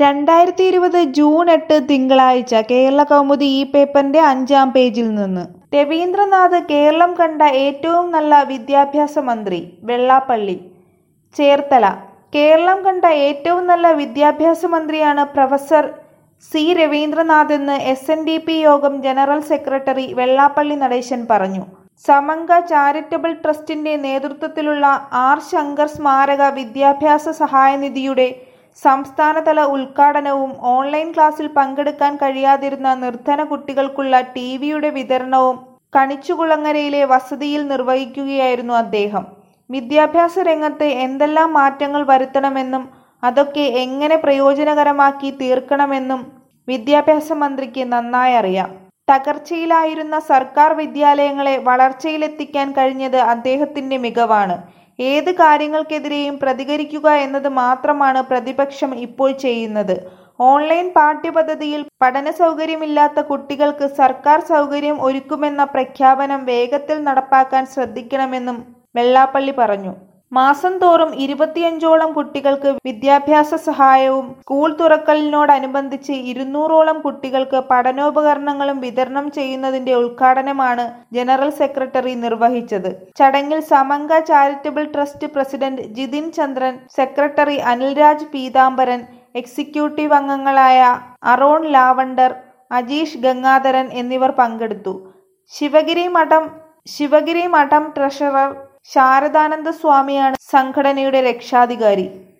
രണ്ടായിരത്തി ഇരുപത് ജൂൺ എട്ട് തിങ്കളാഴ്ച കേരളകൗമുദി ഈ പേപ്പറിന്റെ അഞ്ചാം പേജിൽ നിന്ന് രവീന്ദ്രനാഥ് കേരളം കണ്ട ഏറ്റവും നല്ല വിദ്യാഭ്യാസ മന്ത്രി വെള്ളാപ്പള്ളി ചേർത്തല കേരളം കണ്ട ഏറ്റവും നല്ല വിദ്യാഭ്യാസ മന്ത്രിയാണ് പ്രൊഫസർ സി രവീന്ദ്രനാഥെന്ന് S N D P Yogam general secretary Vellappally Natesan പറഞ്ഞു സമങ്ക ചാരിറ്റബിൾ ട്രസ്റ്റിന്റെ നേതൃത്വത്തിലുള്ള ആർ ശങ്കർ സ്മാരക വിദ്യാഭ്യാസ സഹായനിധിയുടെ സംസ്ഥാനതല ഉദ്ഘാടനവും ഓൺലൈൻ ക്ലാസ്സിൽ പങ്കെടുക്കാൻ കഴിയാതിരുന്ന നിർധന കുട്ടികൾക്കുള്ള ടി വിയുടെ വിതരണവും കണിച്ചുകുളങ്ങരയിലെ വസതിയിൽ നിർവഹിക്കുകയായിരുന്നു അദ്ദേഹം വിദ്യാഭ്യാസ രംഗത്ത് എന്തെല്ലാം മാറ്റങ്ങൾ വരുത്തണമെന്നും അതൊക്കെ എങ്ങനെ പ്രയോജനകരമാക്കി തീർക്കണമെന്നും വിദ്യാഭ്യാസ മന്ത്രിക്ക് നന്നായി അറിയാം തകർച്ചയിലായിരുന്ന സർക്കാർ വിദ്യാലയങ്ങളെ വളർച്ചയിലെത്തിക്കാൻ കഴിഞ്ഞത് അദ്ദേഹത്തിന്റെ മികവാണ് ഏത് കാര്യങ്ങൾക്കെതിരെയും പ്രതികരിക്കുക എന്നത് മാത്രമാണ് പ്രതിപക്ഷം ഇപ്പോൾ ചെയ്യുന്നത് ഓൺലൈൻ പാഠ്യപദ്ധതിയിൽ പഠന സൗകര്യമില്ലാത്ത കുട്ടികൾക്ക് സർക്കാർ സൗകര്യം ഒരുക്കുമെന്ന പ്രഖ്യാപനം വേഗത്തിൽ നടപ്പാക്കാൻ ശ്രദ്ധിക്കണമെന്നും വെള്ളാപ്പള്ളി പറഞ്ഞു മാസം തോറും ഇരുപത്തിയഞ്ചോളം കുട്ടികൾക്ക് വിദ്യാഭ്യാസ സഹായവും സ്കൂൾ തുറക്കലിനോടനുബന്ധിച്ച് ഇരുന്നൂറോളം കുട്ടികൾക്ക് പഠനോപകരണങ്ങളും വിതരണം ചെയ്യുന്നതിന്റെ ഉദ്ഘാടനമാണ് ജനറൽ സെക്രട്ടറി നിർവഹിച്ചത് ചടങ്ങിൽ Samanka charitable trust president Jithin Chandran secretary Anilraj Pithambaran executive അംഗങ്ങളായ അറോൺ ലാവണ്ടർ അജീഷ് ഗംഗാധരൻ എന്നിവർ പങ്കെടുത്തു ശിവഗിരി മഠം ശിവഗിരി മഠം ട്രഷറർ ശാരദാനന്ദ സ്വാമിയാണ് സംഘടനയുടെ രക്ഷാധികാരി